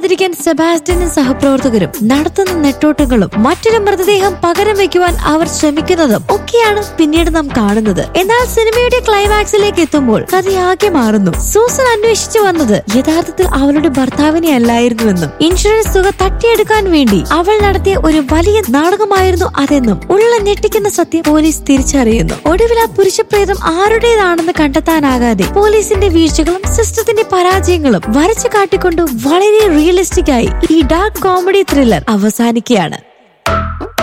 രക്ഷപ്പെടാതിരിക്കാൻ സെബാസ്റ്റ്യനും സഹപ്രവർത്തകരും നടത്തുന്ന നെട്ടോട്ടങ്ങളും മറ്റൊരു മൃതദേഹം പകരം വെക്കുവാൻ അവർ ശ്രമിക്കുന്നതും ഒക്കെയാണ് പിന്നീട് നാം കാണുന്നത് എന്നാൽ സിനിമയുടെ ക്ലൈമാക്സിലേക്ക് എത്തുമ്പോൾ കഥയാകെ മാറുന്നു സൂസൻ അന്വേഷിച്ചു വന്നത് യഥാർത്ഥത്തിൽ അവളുടെ ഭർത്താവിനെ അല്ലായിരുന്നുവെന്നും ഇൻഷുറൻസ് തുക തട്ടിയെടുക്കാൻ വേണ്ടി അവൾ നടത്തിയ ഒരു വലിയ നാടകമായിരുന്നു അതെന്നും ഉള്ള ഞെട്ടിക്കുന്ന സത്യം പോലീസ് തിരിച്ചറിയുന്നു ഒടുവിൽ ആ പുരുഷപ്രേതം ആരുടേതാണെന്ന് കണ്ടെത്താനാകാതെ പോലീസിന്റെ വീഴ്ചകളും സിസ്റ്റത്തിന്റെ പരാജയങ്ങളും വരച്ചു കാട്ടിക്കൊണ്ട് വളരെ റിയലിസ്റ്റിക് ആയി ഈ ഡാർക്ക് കോമഡി ത്രില്ലർ അവസാനിക്കുകയാണ്